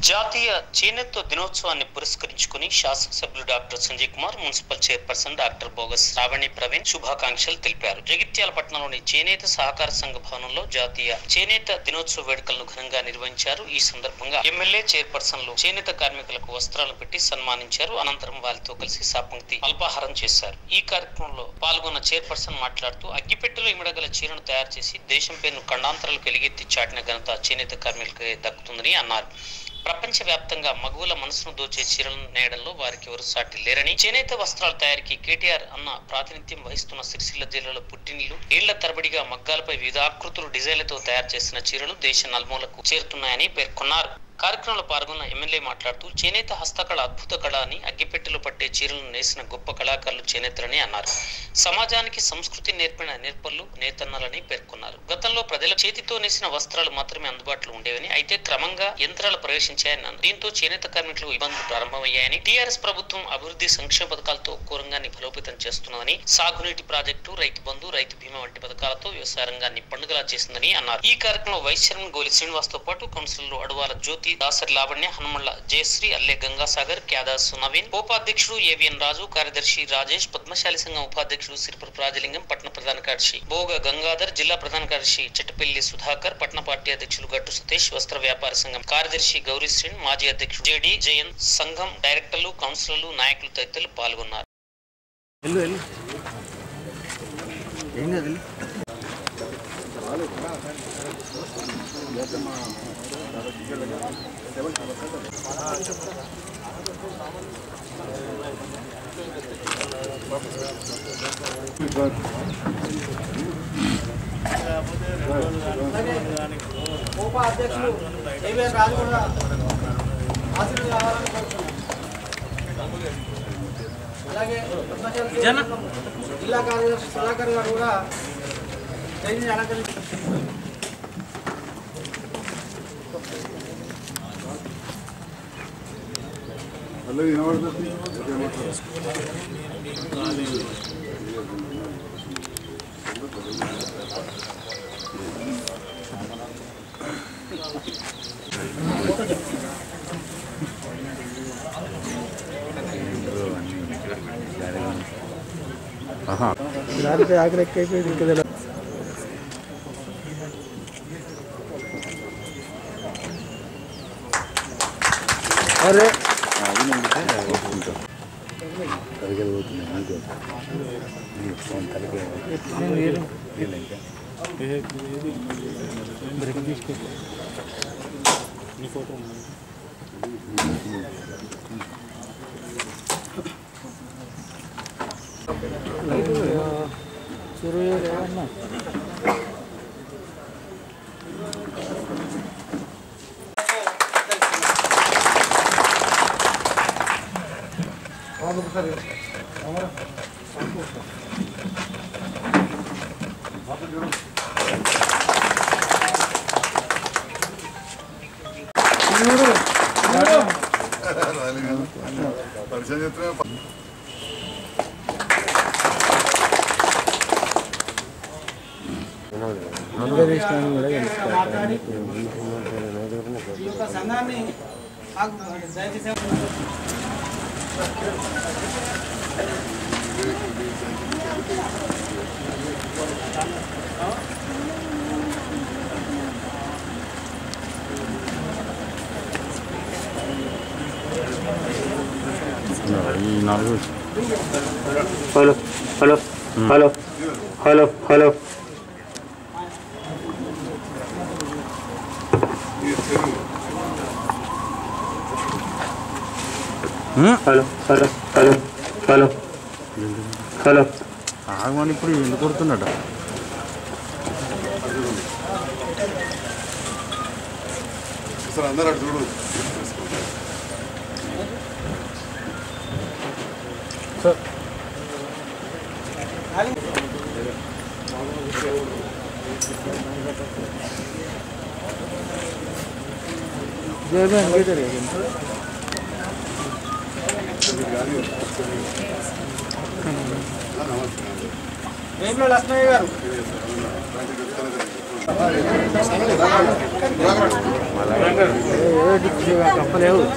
జాతీయ చేనేత దినోత్సవాన్ని పురస్కరించుకుని శాసనసభ్యులు doctor Sanjay Kumar municipal chairperson doctor బోగస్ శ్రావణి ప్రవీణ్ శుభాకాంక్షలు తెలిపారు జగిత్యాల పట్టణంలోని చేనేత సహకార సంఘ భవనంలో జాతీయ చేనేత దినోత్సవ వేడుకలను ఘనంగా నిర్వహించారు ఈ సందర్భంగా ఎమ్మెల్యే చైర్పర్సన్లు చేనేత కార్మికులకు వస్త్రాలు పెట్టి సన్మానించారు అనంతరం వారితో కలిసి సాపంక్తి అల్పాహారం చేశారు ఈ కార్యక్రమంలో పాల్గొన్న చైర్పర్సన్ మాట్లాడుతూ అగ్గిపెట్టెలో ఇమిడగల చీరను తయారు చేసి దేశం పేరును ఖండాంతరాలకు ఎలిగెత్తి చాటిన ఘనత చేనేత కార్మికులకే దక్కుతుందని అన్నారు ప్రపంచ వ్యాప్తంగా మగువుల మనసును దోచే చీరలను నేయడంలో వారికి ఎవరు సాటి లేరని చేనేత వస్త్రాల తయారీకి కేటీఆర్ అన్న ప్రాతినిధ్యం వహిస్తున్న సిరిసిల్ల జిల్లాలో పుట్టినిల్లు ఏళ్ల తరబడిగా మగ్గాలపై వివిధ ఆకృతులు డిజైన్లతో తయారు చేసిన చీరలు దేశ నలుమూలకు చేరుతున్నాయని పేర్కొన్నారు కార్యక్రమంలో పాల్గొన్న ఎమ్మెల్యే మాట్లాడుతూ చేనేత హస్తకళ అద్భుత కళ అని అగ్గిపెట్టెలో పట్టే చీరలను నేసిన గొప్ప కళాకారులు చేనేతలని అన్నారు సమాజానికి సంస్కృతి నేర్పిన నేర్పర్లు నేతన్నలని పేర్కొన్నారు గతంలో ప్రజల చేతితో నేసిన వస్త్రాలు మాత్రమే అందుబాటులో ఉండేవని అయితే క్రమంగా యంత్రాలు ప్రవేశించాయని అన్నారు దీంతో చేనేత కార్మికులకు ఇబ్బందులు ప్రారంభమయ్యాయని టీఆర్ఎస్ ప్రభుత్వం అభివృద్ధి సంక్షేమ పథకాలతో ఒక్కో రంగాన్ని బలోపేతం చేస్తున్నదని సాగునీటి ప్రాజెక్టు రైతు బంధు రైతు బీమా వంటి పథకాలతో వ్యవసాయ రంగాన్ని పండుగలా చేసిందని అన్నారు ఈ కార్యక్రమంలో వైస్ చైర్మన్ గోలి శ్రీనివాస్ తో పాటు కౌన్సిలర్లు అడవాల జ్యోతి దాసరి లావణ్య హనుమళ్ళ జయశ్రీ అల్లె గంగాసాగర్ క్యాదాసు నవీన్ ఉపాధ్యక్షుడు ఏవిఎన్ రాజు కార్యదర్శి రాజేష్ పద్మశాలి సంఘం ఉపాధ్యక్షుడు సిరిపురపు రాజలింగం పట్టణ ప్రధాన కార్యదర్శి బోగ గంగాధర్ జిల్లా ప్రధాన కార్యదర్శి చెట్టపల్లి సుధాకర్ పట్టణ పార్టీ అధ్యక్షులు గట్టు సతీష్ వస్త్ర వ్యాపార సంఘం కార్యదర్శి గౌరీ శ్రీన్ మాజీ అధ్యక్షుడు జేడి జయంత్ సంఘం డైరెక్టర్లు కౌన్సిలర్లు నాయకులు తదితరులు పాల్గొన్నారు వెళ్ళు వెళ్ళు ఏం కాదు వెళ్ళు. ఉపాధ్యక్షులు ఏవిఎన్ రాజు కూడా ఆశీర్వాద కావాలని కోరుతున్నాను అలాగే పద్మశాలి జిల్లా కార్యదర్శి సుధాకర్ గారు కూడా స్టేజ్ని అలంకరించి హలో వినబడుతుంది దానిపై ఆకలి ఎక్కువైపోయింది ఇంకా తెలియదు. అరే సురయ్య ఏమన్నా పరిచయం చేస్తున్నా ఆంధ్రప్రదేశ్లో కూడా మాట్లాడి ఈ యొక్క సంఘాన్ని మాకు దయచేసి ఈ నాలుగు hello hello hello hello hello hello hello hello hello hello ఆగమని ఇప్పుడు ఎందుకు కొడుతున్నాడు సార్ అందరు అటు చూడు జయమే అంగేటర్ వేముల లక్ష్మయ్య గారు రండి, చెప్తాను కదా. కప్పలేవు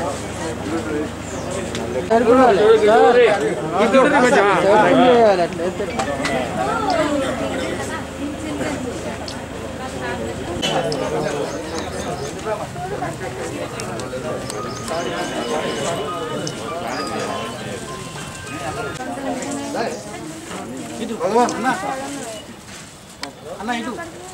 ఇటు అన్న అన్న ఇటు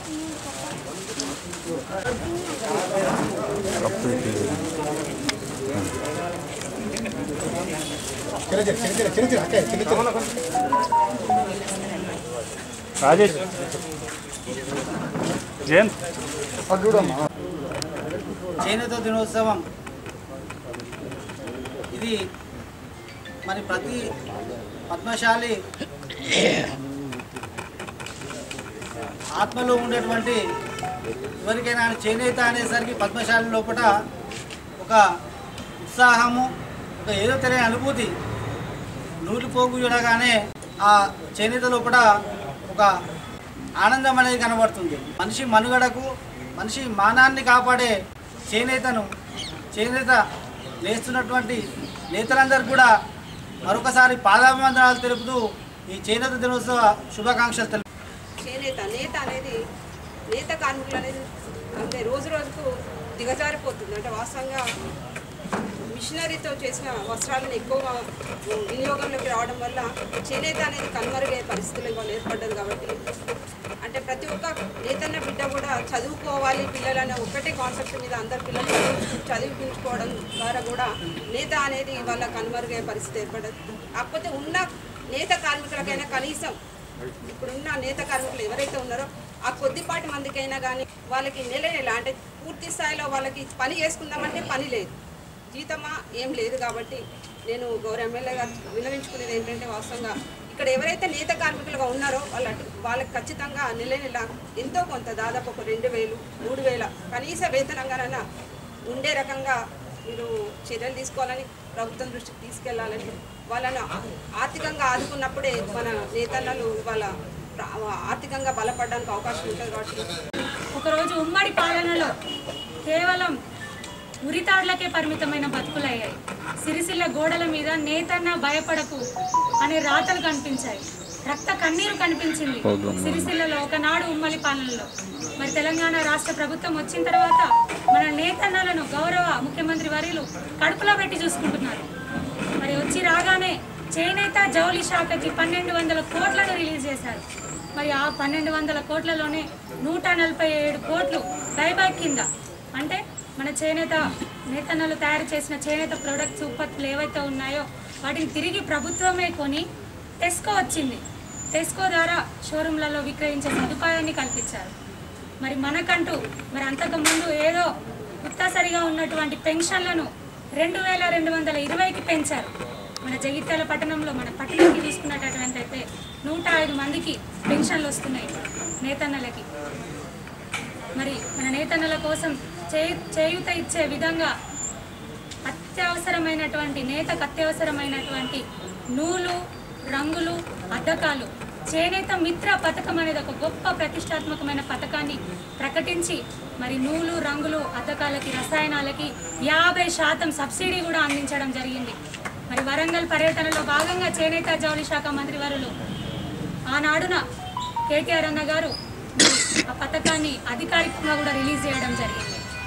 రాజేష్ జయంత్ చేనేత దినోత్సవం ఇది మరి ప్రతి పద్మశాలి ఆత్మలో ఉండేటువంటి ఎవరికైనా చేనేత అనేసరికి పద్మశాలి లోపల ఒక ఉత్సాహము ఒక ఏదో తెలియని అనుభూతి నూలు పోగు చూడగానే ఆ చేనేత లోపల ఒక ఆనందం అనేది కనబడుతుంది మనిషి మనుగడకు మనిషి మానాన్ని కాపాడే చేనేతను చేనేత నేస్తున్నటువంటి నేతలందరూ కూడా మరొకసారి పాదాభివందనాలు తెలుపుతూ ఈ చేనేత దినోత్సవ శుభాకాంక్షలు తెలుపు చేనేత నేత అనేది నేత కార్మికులు అనేది అంటే రోజు రోజుకు దిగజారిపోతుంది అంటే వాస్తవంగా మిషనరీతో చేసిన వస్త్రాలను ఎక్కువగా వినియోగంలోకి రావడం వల్ల చేనేత అనేది కనుమరుగయ్యే పరిస్థితులు ఇవాళ ఏర్పడ్డది కాబట్టి అంటే ప్రతి ఒక్క నేతన్న బిడ్డ కూడా చదువుకోవాలి పిల్లలనే ఒక్కటే కాన్సెప్ట్ మీద అందరు పిల్లలు చదువు- చదివించుకోవడం ద్వారా కూడా నేత అనేది వాళ్ళ కనుమరుగయ్యే పరిస్థితి ఏర్పడ్డది కాకపోతే ఉన్న నేత కార్మికులకైనా కనీసం ఇప్పుడున్న నేత కార్మికులు ఎవరైతే ఉన్నారో ఆ కొద్దిపాటి మందికైనా కానీ వాళ్ళకి నెల నెల అంటే పూర్తి స్థాయిలో వాళ్ళకి పని చేసుకుందామంటే పని లేదు జీతమా ఏం లేదు కాబట్టి నేను గౌరవ ఎమ్మెల్యే గారు విన్నవించుకునేది ఏంటంటే వాస్తవంగా ఇక్కడ ఎవరైతే నేత కార్మికులుగా ఉన్నారో వాళ్ళ వాళ్ళకి ఖచ్చితంగా నెల నెల ఎంతో కొంత దాదాపు ఒక రెండు వేలు మూడు వేల కనీస వేతనంగానైనా ఉండే రకంగా మీరు చర్యలు తీసుకోవాలని ప్రభుత్వం దృష్టికి తీసుకెళ్లాలని వాళ్ళను ఆర్థికంగా ఆదుకున్నప్పుడే మన నేతన్నలు వాళ్ళ ఆర్థికంగా బలపడడానికి అవకాశం ఉంటుంది కాబట్టి ఒకరోజు ఉమ్మడి పాలనలో కేవలం ఉరితాడ్లకే పరిమితమైన బతుకులయ్యాయి సిరిసిల్ల గోడల మీద నేతన్న భయపడకు అనే రాతలు కనిపించాయి రక్త కన్నీరు కనిపించింది సిరిసిల్లలో ఒకనాడు ఉమ్మడి పాలనలో మరి తెలంగాణ రాష్ట్ర ప్రభుత్వం వచ్చిన తర్వాత మన నేతన్నలను గౌరవ ముఖ్యమంత్రి వర్యులు కడుపులో పెట్టి చూసుకుంటున్నారు మరి వచ్చి రాగానే చేనేత జౌలి శాఖకి పన్నెండు వందల కోట్లను రిలీజ్ చేశారు మరి ఆ పన్నెండు వందల కోట్లలోనే నూట నలభై ఏడు కోట్లు బైబ్యాక్ కింద అంటే మన చేనేత నేతన్నలు తయారు చేసిన చేనేత ప్రొడక్ట్స్ ఉత్పత్తులు ఏవైతే ఉన్నాయో వాటిని తిరిగి ప్రభుత్వమే కొని టెస్కో వచ్చింది టెస్కో ద్వారా షోరూమ్లలో విక్రయించే సదుపాయాన్ని కల్పించారు మరి మనకంటూ మరి అంతకుముందు ఏదో ఉత్తాసరిగా ఉన్నటువంటి పెన్షన్లను రెండు వేల రెండు వందల ఇరవైకి పెంచారు మన జగిత్యాల పట్టణంలో మన పట్టణానికి తీసుకున్నటువంటి అయితే నూట ఐదు మందికి పెన్షన్లు వస్తున్నాయి నేతన్నలకి మరి మన నేతన్నల కోసం చేయు చేయూత ఇచ్చే విధంగా అత్యవసరమైనటువంటి నేతకు అత్యవసరమైనటువంటి నూలు రంగులు అద్దకాలు చేనేత మిత్ర పథకం అనేది ఒక గొప్ప ప్రతిష్టాత్మకమైన పథకాన్ని ప్రకటించి మరి నూలు రంగులు అద్దకాలకి రసాయనాలకి యాభై శాతం సబ్సిడీ కూడా అందించడం జరిగింది మరి వరంగల్ పర్యటనలో భాగంగా చేనేత జౌళి శాఖ మంత్రి వారులు ఆనాడున కేటీఆర్ అన్న గారు మరి ఆ పథకాన్ని అధికారికంగా కూడా రిలీజ్ చేయడం జరిగింది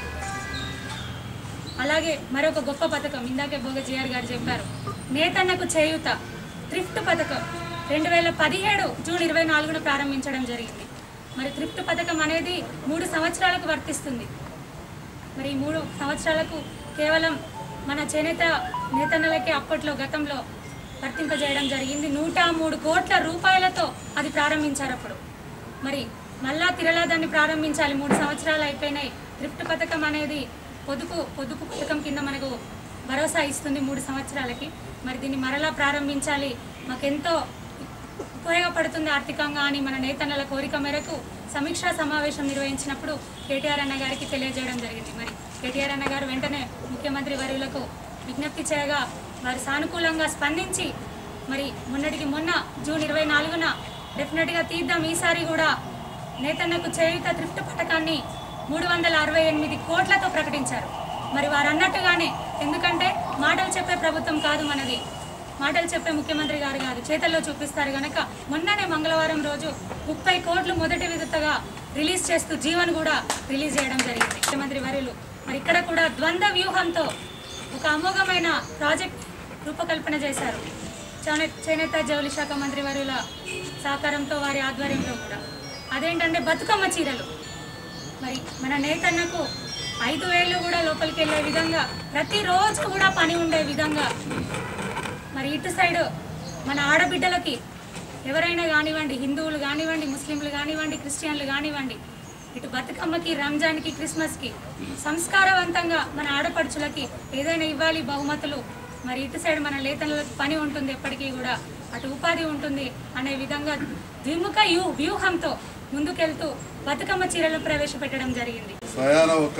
అలాగే మరొక గొప్ప పథకం ఇందాకే భోగ జిఆర్ గారు చెప్పారు నేతన్నకు చేయూత థ్రిఫ్ట్ పథకం రెండు వేల పదిహేడు జూన్ ఇరవై నాలుగున ప్రారంభించడం జరిగింది మరి థ్రిఫ్ట్ పథకం అనేది మూడు సంవత్సరాలకు వర్తిస్తుంది మరి ఈ మూడు సంవత్సరాలకు కేవలం మన చేనేత నేతన్నలకి అప్పట్లో గతంలో వర్తింపజేయడం జరిగింది నూట మూడు కోట్ల రూపాయలతో అది ప్రారంభించారు అప్పుడు మరి మళ్ళా తిరలా దాన్ని ప్రారంభించాలి మూడు సంవత్సరాలు అయిపోయినాయి థ్రిఫ్ట్ పథకం అనేది పొదుపు పొదుపు పథకం కింద మనకు భరోసా ఇస్తుంది మూడు సంవత్సరాలకి మరి దీన్ని మరలా ప్రారంభించాలి మాకెంతో ఉపయోగపడుతుంది ఆర్థికంగా అని మన నేతన్నల కోరిక మేరకు సమీక్షా సమావేశం నిర్వహించినప్పుడు కేటీఆర్ అన్న గారికి తెలియజేయడం జరిగింది మరి కేటీఆర్ అన్న గారు వెంటనే ముఖ్యమంత్రి వర్యులకు విజ్ఞప్తి చేయగా వారు సానుకూలంగా స్పందించి మరి మొన్నటికి మొన్న జూన్ ఇరవై నాలుగున డెఫినెట్గా తీద్దాం ఈసారి కూడా నేతన్నకు చేయుత త్రిఫ్ట్ పథకాన్ని మూడు వందల అరవై ఎనిమిది కోట్లతో ప్రకటించారు మరి వారు అన్నట్టుగానే ఎందుకంటే మాటలు చెప్పే ప్రభుత్వం కాదు మనది మాటలు చెప్పే ముఖ్యమంత్రి గారు కాదు చేతల్లో చూపిస్తారు గనక మొన్ననే మంగళవారం రోజు ముప్పై కోట్లు మొదటి విడతగా రిలీజ్ చేస్తూ జీవన్ కూడా రిలీజ్ చేయడం జరిగింది ముఖ్యమంత్రి వర్యులు మరి ఇక్కడ కూడా ద్వంద్వ వ్యూహంతో ఒక అమోఘమైన ప్రాజెక్ట్ రూపకల్పన చేశారు చేనే- చేనేత జౌలి శాఖ మంత్రి వర్యుల సహకారంతో వారి ఆధ్వర్యంలో కూడా అదేంటంటే బతుకమ్మ చీరలు మరి మన నేతన్నకు ఐదు వేలు కూడా లోపలికి వెళ్ళే విధంగా ప్రతిరోజు కూడా పని ఉండే విధంగా మరి ఇటు సైడ్ మన ఆడబిడ్డలకి ఎవరైనా కానివ్వండి హిందువులు కానివ్వండి ముస్లింలు కానివ్వండి క్రిస్టియన్లు కానివ్వండి ఇటు బతుకమ్మకి రంజాన్కి క్రిస్మస్కి సంస్కారవంతంగా మన ఆడపడుచులకి ఏదైనా ఇవ్వాలి బహుమతులు మరి ఇటు సైడ్ మన లేతనులకు పని ఉంటుంది ఎప్పటికీ కూడా అటు ఉపాధి ఉంటుంది అనే విధంగా ద్విముఖ యూ వ్యూహంతో ముందుకెళ్తూ బతుకమ్మ చీరలు ప్రవేశపెట్టడం జరిగింది స్వయాన ఒక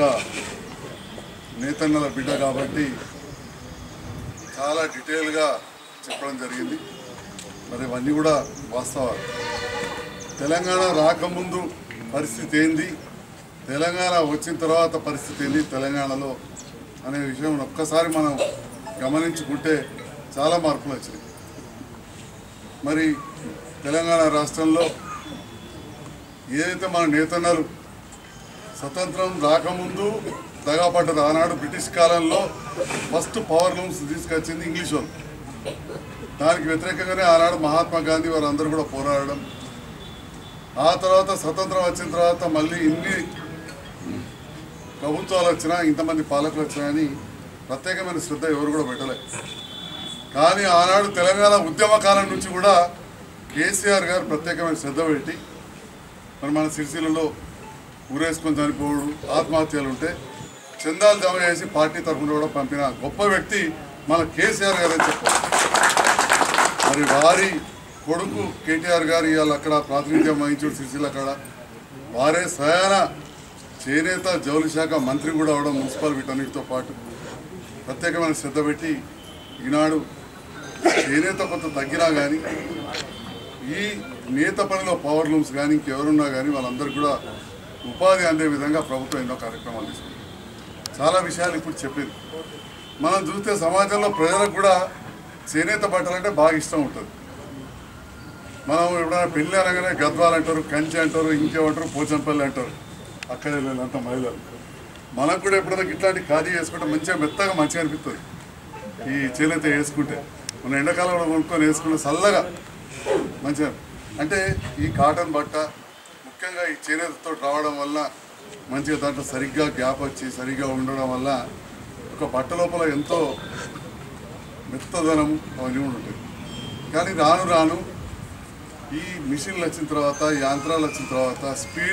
నేతన్నల బిడ్డ కాబట్టి చాలా డీటెయిల్గా చెప్పడం జరిగింది మరి ఇవన్నీ కూడా వాస్తవాలు తెలంగాణ రాకముందు పరిస్థితి ఏంది తెలంగాణ వచ్చిన తర్వాత పరిస్థితి ఏంది తెలంగాణలో అనే విషయం ఒక్కసారి మనం గమనించుకుంటే చాలా మార్పులు వచ్చినాయి మరి తెలంగాణ రాష్ట్రంలో ఏదైతే మన నేతన్నలు స్వతంత్రం రాకముందు దగాపడ్డది ఆనాడు బ్రిటిష్ కాలంలో ఫస్ట్ పవర్ లూమ్స్ తీసుకొచ్చింది ఇంగ్లీష్ వాళ్ళు దానికి వ్యతిరేకంగానే ఆనాడు మహాత్మా గాంధీ వారందరూ కూడా పోరాడడం ఆ తర్వాత స్వతంత్రం వచ్చిన తర్వాత మళ్ళీ ఇన్ని ప్రభుత్వాలు వచ్చినా ఇంతమంది పాలకులు వచ్చినా అని ప్రత్యేకమైన శ్రద్ధ ఎవరు కూడా పెట్టలే కానీ ఆనాడు తెలంగాణ ఉద్యమ కాలం నుంచి కూడా కేసీఆర్ గారు ప్రత్యేకమైన శ్రద్ధ పెట్టి మరి మన సిరిసిల్లలో ఊరేసుకొని చనిపోవడు ఆత్మహత్యలు ఉంటే చందాలు జమ చేసి పార్టీ తరఫున కూడా పంపిన గొప్ప వ్యక్తి మన కేసీఆర్ గారు అని చెప్పారు మరి వారి కొడుకు కేటీఆర్ గారు ఇవాళ అక్కడ ప్రాతినిధ్యం వహించాడు సిరిసిల్ల అక్కడ వారే స్వయాన చేనేత జౌలి శాఖ మంత్రి కూడా అవడం మున్సిపల్ వీటన్నిటితో పాటు ప్రత్యేకమైన శ్రద్ధ పెట్టి ఈనాడు చేనేత కొంత తగ్గినా కానీ ఈ నేత పనిలో పవర్ లూమ్స్ కానీ ఇంకెవరున్నా కానీ వాళ్ళందరికీ కూడా ఉపాధి అందే విధంగా ప్రభుత్వం ఎన్నో కార్యక్రమాలు తీసుకుంది చాలా విషయాలు ఇప్పుడు చెప్పింది మనం చూస్తే సమాజంలో ప్రజలకు కూడా చేనేత బట్టలు అంటే బాగా ఇష్టం ఉంటుంది మనం ఎప్పుడైనా పెళ్ళి అనగానే గద్వాలు అంటారు కంచి అంటారు ఇంకేమంటారు పోచంపల్లి అంటారు అక్కడ అంత మహిళలు మనకు కూడా ఎప్పుడైనా ఇట్లాంటి ఖాళీ చేసుకుంటే మంచిగా మెత్తగా మంచిగా అనిపిస్తుంది ఈ చేనేత వేసుకుంటే మన ఎండాకాలంలో కొనుక్కొని వేసుకుంటే చల్లగా మంచిగా అంటే ఈ కాటన్ బట్ట ముఖ్యంగా ఈ చేనేతతో రావడం వల్ల మంచిగా దాంట్లో సరిగ్గా గ్యాప్ వచ్చి సరిగ్గా ఉండడం వల్ల ఒక బట్ట లోపల ఎంతో మెత్తదనం అవన్నీ కూడా ఉంటాయి కానీ రాను రాను ఈ మిషన్లు వచ్చిన తర్వాత ఈ యంత్రాలు వచ్చిన తర్వాత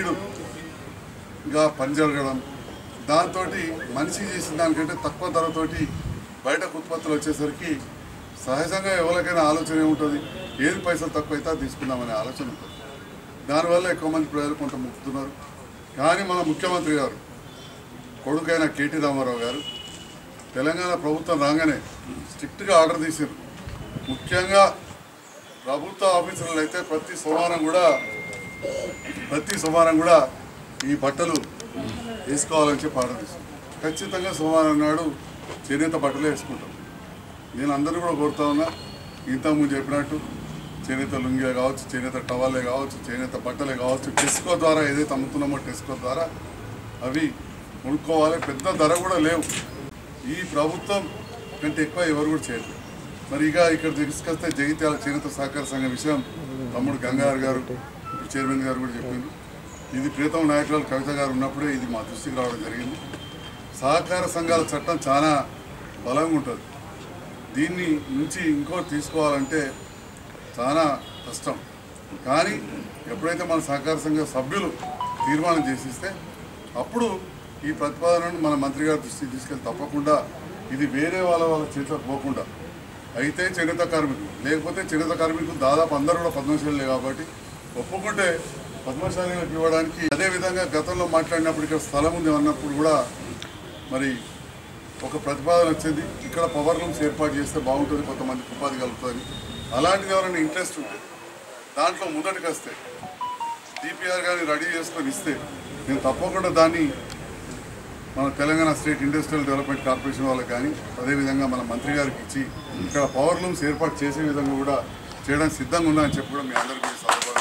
స్పీడ్గా పనిజరగడం దాంతో మనిషి చేసిన దానికంటే తక్కువ ధరతోటి బయటకు ఉత్పత్తులు వచ్చేసరికి సహజంగా ఎవరికైనా ఆలోచన ఏముంటుంది ఏది పైసలు తక్కువ అయితే అది తీసుకుందామనే ఆలోచన ఉంటుంది దానివల్ల ఎక్కువ మంది ప్రజలు కొంత ముక్కుతున్నారు కానీ మన ముఖ్యమంత్రి గారు కొడుకైన కేటీ రామారావు గారు తెలంగాణ ప్రభుత్వం రాగానే స్ట్రిక్ట్గా ఆర్డర్ తీసారు ముఖ్యంగా ప్రభుత్వ ఆఫీసర్లు అయితే ప్రతి సోమవారం కూడా ప్రతి సోమవారం కూడా ఈ బట్టలు వేసుకోవాలని చెప్పి ఆర్డర్ తీసారు ఖచ్చితంగా సోమవారం నాడు చేనేత బట్టలు వేసుకుంటాం నేను అందరూ కూడా కోరుతా ఉన్నా ఇంతకుముందు చెప్పినట్టు చేనేత లుంగిలే కావచ్చు చేనేత టవాలే కావచ్చు చేనేత బట్టలే కావచ్చు టెస్కో ద్వారా ఏదైతే అమ్ముతున్నామో టెస్కో ద్వారా అవి కొనుక్కోవాలి పెద్ద ధర కూడా లేవు ఈ ప్రభుత్వం కంటే ఎక్కువ ఎవరు కూడా చేయలేదు మరి ఇక ఇక్కడ తీసుకొస్తే జగిత్యాల చేనేత సహకార సంఘం విషయం తమ్ముడు గంగాధర్ గారు ఇప్పుడు చైర్మన్ గారు కూడా చెప్పింది ఇది ప్రీతం నాయకురాలు కవిత గారు ఉన్నప్పుడే ఇది మా దృష్టికి రావడం జరిగింది సహకార సంఘాల చట్టం చాలా బలంగా ఉంటుంది దీన్ని నుంచి ఇంకోటి తీసుకోవాలంటే చాలా కష్టం కానీ ఎప్పుడైతే మన సహకార సంఘ సభ్యులు తీర్మానం చేసిస్తే అప్పుడు ఈ ప్రతిపాదనను మన మంత్రి గారి దృష్టికి తీసుకెళ్ళి తప్పకుండా ఇది వేరే వాళ్ళ వాళ్ళ చేతిలోకి పోకుండా అయితే చేనేత కార్మికులు లేకపోతే చేనేత కార్మికులు దాదాపు అందరూ కూడా పద్మశాలే కాబట్టి ఒప్పుకుంటే పద్మశాలీలకు ఇవ్వడానికి అదేవిధంగా గతంలో మాట్లాడినప్పుడు ఇక్కడ స్థలం ఉంది అన్నప్పుడు కూడా మరి ఒక ప్రతిపాదన వచ్చింది ఇక్కడ పవర్ రూమ్స్ ఏర్పాటు చేస్తే బాగుంటుంది కొంతమందికి ఉపాధి కలుగుతుంది అలాంటిది ఎవరైనా ఇంట్రెస్ట్ ఉంటే దాంట్లో ముందటికి వస్తే టీపీఆర్ కానీ రెడీ చేసుకొని ఇస్తే నేను తప్పకుండా దాన్ని మన Telangana state industrial development corporation వాళ్ళకి కానీ అదేవిధంగా మన మంత్రి గారికి ఇచ్చి ఇక్కడ పవర్ లూమ్స్ ఏర్పాటు చేసే విధంగా కూడా చేయడానికి సిద్ధంగా ఉన్నా అని చెప్పి కూడా మీ అందరికీ సందర్భంగా